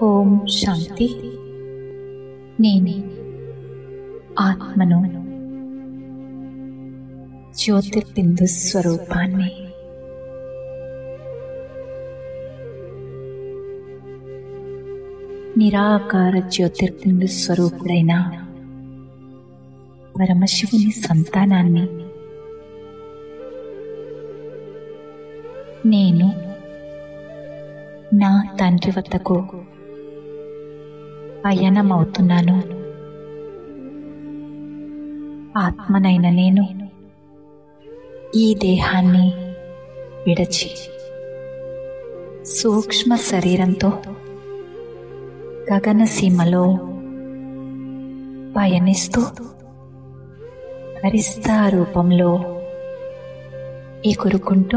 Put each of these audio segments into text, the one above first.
ఓం శాంతి నేనే ఆత్మను జ్యోతిర్బిందు స్వరూపాన్ని నిరాకార జ్యోతిర్బిందు స్వరూపుడైన పరమశివుని సంతానాన్ని నేను నా తండ్రి వద్దకు పయనమవుతున్నాను ఆత్మనైన నేను ఈ దేహాన్ని విడచి సూక్ష్మ శరీరంతో గగనసీమలో పయనిస్తూ హరిస్తా రూపంలో ఎగురుకుంటూ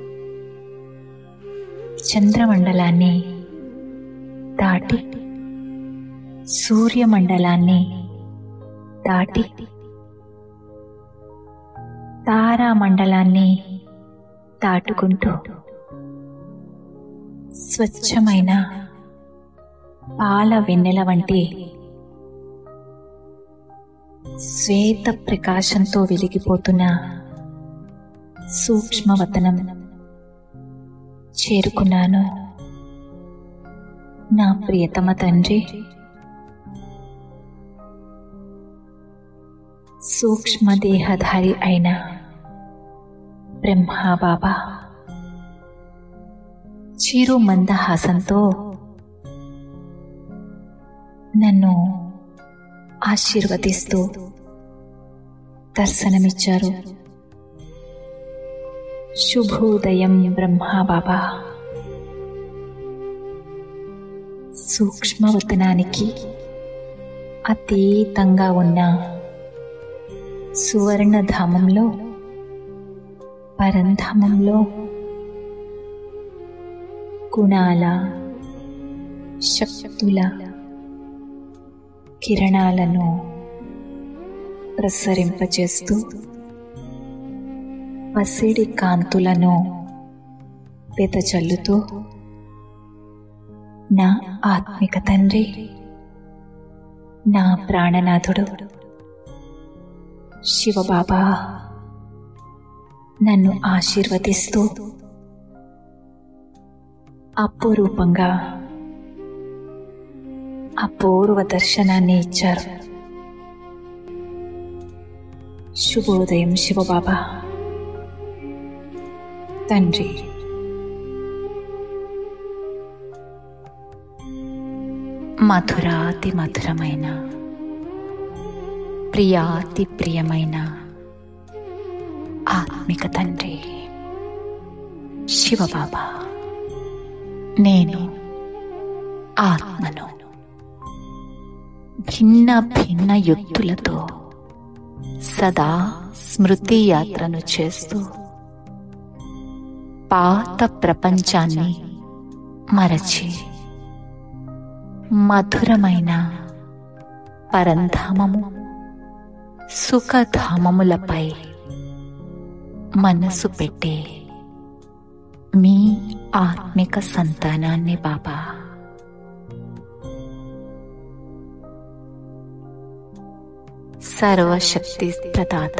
చంద్రమండలాన్ని దాటి సూర్యమండలాన్ని దాటి తారామండలాన్ని దాటుకుంటూ స్వచ్ఛమైన పాల వెన్నెల వంటి శ్వేత ప్రకాశంతో వెలిగిపోతున్న సూక్ష్మవతనం చేరుకున్నాను నా ప్రియతమ తండ్రి సూక్ష్మదేహధారి అయిన బ్రహ్మా బాబా చిరు మందహాసంతో నన్ను ఆశీర్వదిస్తూ దర్శనమిచ్చారు శుభోదయం బ్రహ్మా బాబా సూక్ష్మవతనానికి అతీతంగా ఉన్న సువర్ణధామంలో పరంధామంలో గుణాల శక్తుల కిరణాలను ప్రసరింపచేస్తూ పసిడి కాంతులను వెదజల్లుతూ నా ఆత్మిక తండ్రి నా ప్రాణనాథుడు శివబాబా నన్ను ఆశీర్వదిస్తూ అపురూపంగా అపూర్వ దర్శనాన్ని ఇచ్చారు శుభోదయం శివబాబా తండ్రి మధురాతి మధురమైన ప్రియాతి ప్రియమైన ఆత్మిక తండ్రి శివబాబా నేను ఆత్మను భిన్న భిన్న యుక్తులతో సదా స్మృతి యాత్రను చేస్తూ పాత ప్రపంచాన్ని మరచి మధురమైన పరంధామము సుఖధామములపై మనసు పెట్టే మీ ఆత్మిక సంతానాన్ని బాబా సర్వశక్తి ప్రదాత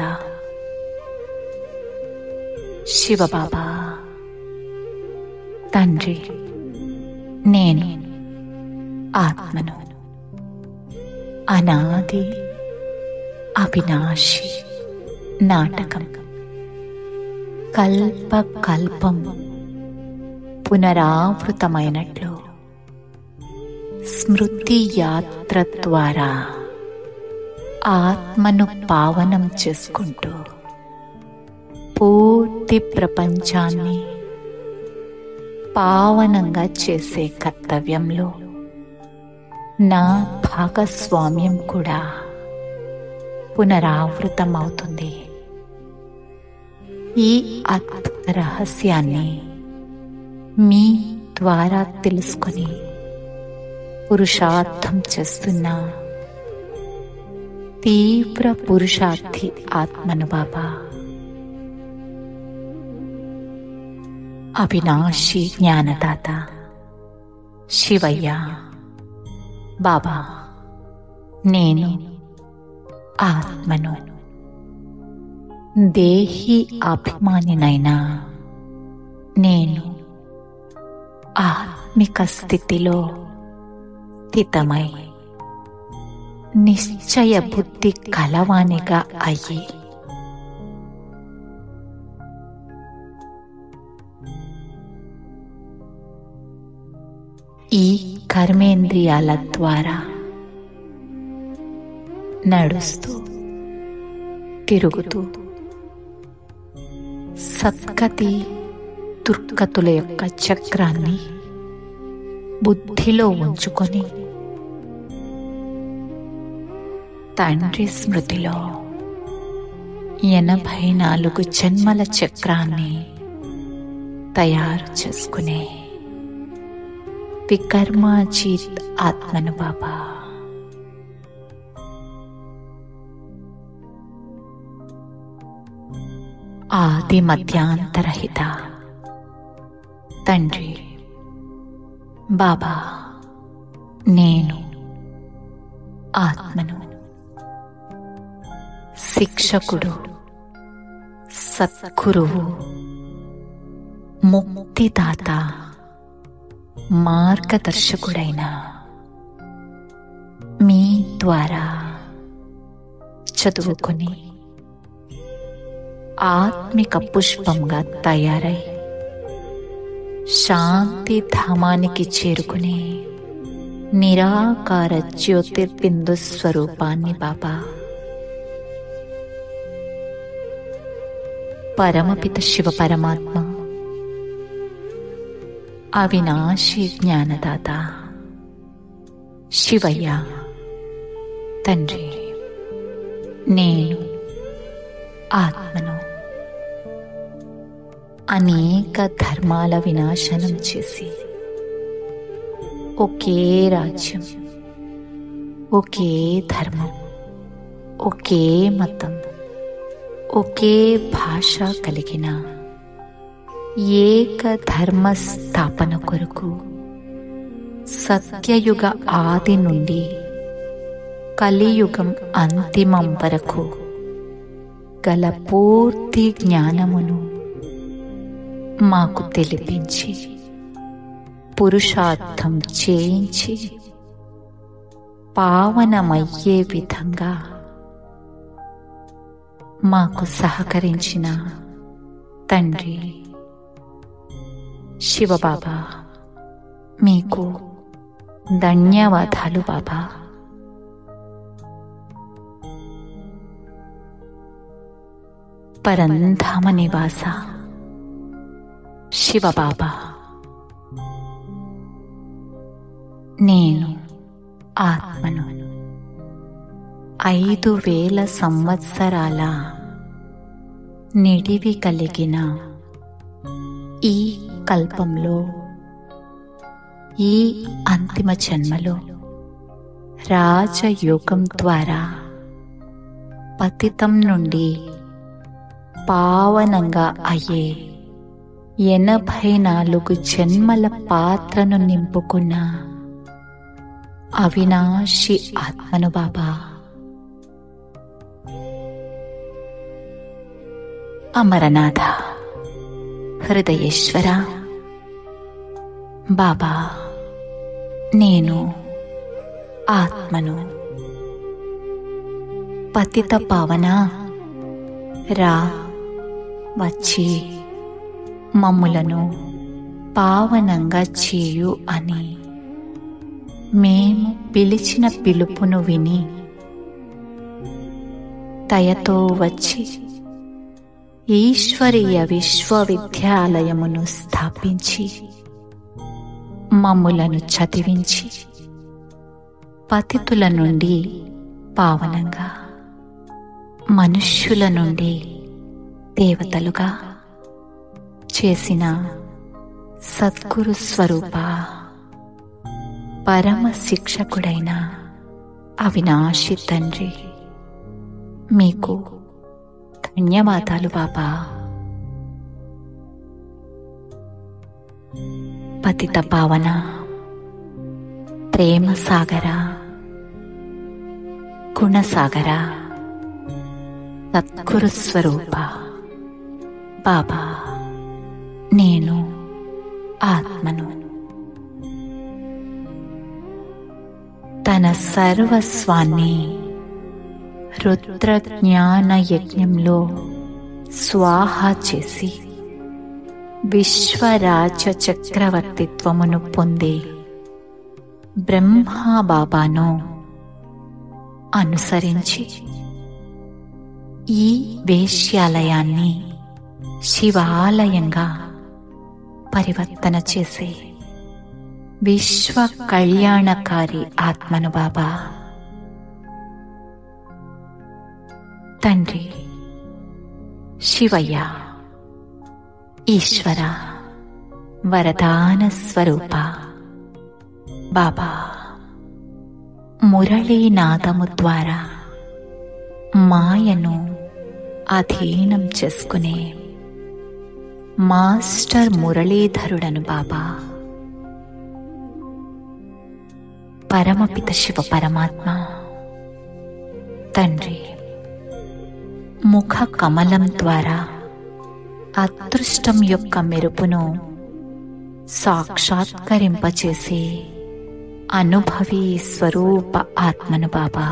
శివబాబా తండ్రి నేను ఆత్మను అనాది అవినాశి నాటకం కల్ప కల్పం పునరావృతమైనట్లు స్మృతి యాత్ర ద్వారా ఆత్మను పావనం చేసుకుంటూ పూర్తి ప్రపంచాన్ని పావనంగా చేసే కర్తవ్యంలో నా భాగస్వామ్యం కూడా పునరావృతమవుతుంది ఈ అద్భుత రహస్యాన్ని మీ ద్వారా తెలుసుకొని పురుషార్థం చేస్తున్న తీవ్ర పురుషార్థి ఆత్మను బాబా అవినాశి జ్ఞానదాత శివయ్య బాబా నేను ఆత్మను దేహి అభిమానినైనా నేను ఆత్మిక స్థితిలో స్థితమై నిశ్చయ బుద్ధి కలవానిగా అయ్యి ఈ కర్మేంద్రియాల ద్వారా నడుస్తూ తిరుగుతూ సత్కతి దుర్గతుల యొక్క చక్రాన్ని బుద్ధిలో ఉంచుకొని తండ్రి స్మృతిలో ఎనభై నాలుగు జన్మల చక్రాన్ని తయారు చేసుకునే వికర్మాజీత్ ఆత్మను బాబా ఆది మధ్యాంతరహిత తండ్రి బాబా నేను ఆత్మను శిక్షకుడు సద్గురువు ముక్తిదాత మార్గదర్శకుడైన మీ ద్వారా చదువుకొని ఆత్మిక పుష్పంగా తయారై శాంతి ధామానికి చేరుకునే నిరాకార జ్యోతిర్బిందు స్వరూపాన్ని బాబా పరమపిత శివ పరమాత్మ అవినాశి జ్ఞానదాత శివయ్య తండ్రి నేను ఆత్మను అనేక ధర్మాల వినాశనం చేసి ఒకే రాజ్యం ఒకే ధర్మం ఒకే మతం ఒకే భాష కలిగిన ఏక ధర్మ స్థాపన కొరకు సత్యయుగ ఆది నుండి కలియుగం అంతిమం వరకు గల పూర్తి జ్ఞానమును మాకు తెలిపించి పురుషార్థం చేయించి పావనమయ్యే విధంగా మాకు సహకరించిన తండ్రి శివబాబా మీకు ధన్యవాదాలు బాబా పరంధామ నివాస శివబాబా నేను ఆత్మను ఐదు వేల సంవత్సరాల నిడివి కలిగిన ఈ కల్పంలో ఈ అంతిమ జన్మలో రాజయోగం ద్వారా పతితం నుండి పావనంగా అయ్యే ఎనభై నాలుగు జన్మల పాత్రను నింపుకున్న అవినాశి ఆత్మను బాబా అమరనాథ హృదయేశ్వర బాబా నేను ఆత్మను పతిత పావన రా వచ్చి మమ్ములను పావనంగా చేయు అని మేము పిలిచిన పిలుపును విని దయతో వచ్చి ఈశ్వరీయ విశ్వవిద్యాలయమును స్థాపించి మమ్ములను చదివించి పతితుల నుండి పావనంగా మనుష్యుల నుండి దేవతలుగా చేసిన సద్గురు స్వరూప పరమ శిక్షకుడైన అవినాశి తండ్రి మీకు ధన్యవాదాలు బాబా పతిత పావన ప్రేమ సాగర గుణసాగర సద్గురు స్వరూప బాబా నేను ఆత్మను తన సర్వస్వాన్ని రుద్రజ్ఞాన యజ్ఞంలో స్వాహ చేసి విశ్వరాజ చక్రవర్తిత్వమును పొందే బ్రహ్మా బాబాను అనుసరించి ఈ వేశ్యాలయాన్ని శివాలయంగా పరివర్తన చేసే విశ్వ కళ్యాణకారి ఆత్మను బాబా తండ్రి శివయ్య ఈశ్వర వరదాన స్వరూప బాబా మురళీనాదము ద్వారా మాయను అధీనం చేసుకునే మాస్టర్ మురళీధరుడను బాబా పరమపిత శివ పరమాత్మ తండ్రి ముఖ కమలం ద్వారా అదృష్టం యొక్క మెరుపును సాక్షాత్కరింపచేసే అనుభవీ స్వరూప ఆత్మను బాబా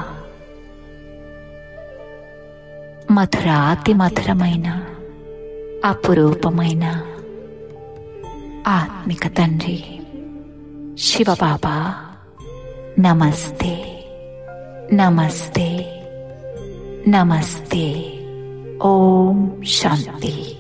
మధురాతి మధురమైన అపురూపమైన ఆత్మిక తండ్రి శివబాబా నమస్తే నమస్తే నమస్తే ఓం శాంతి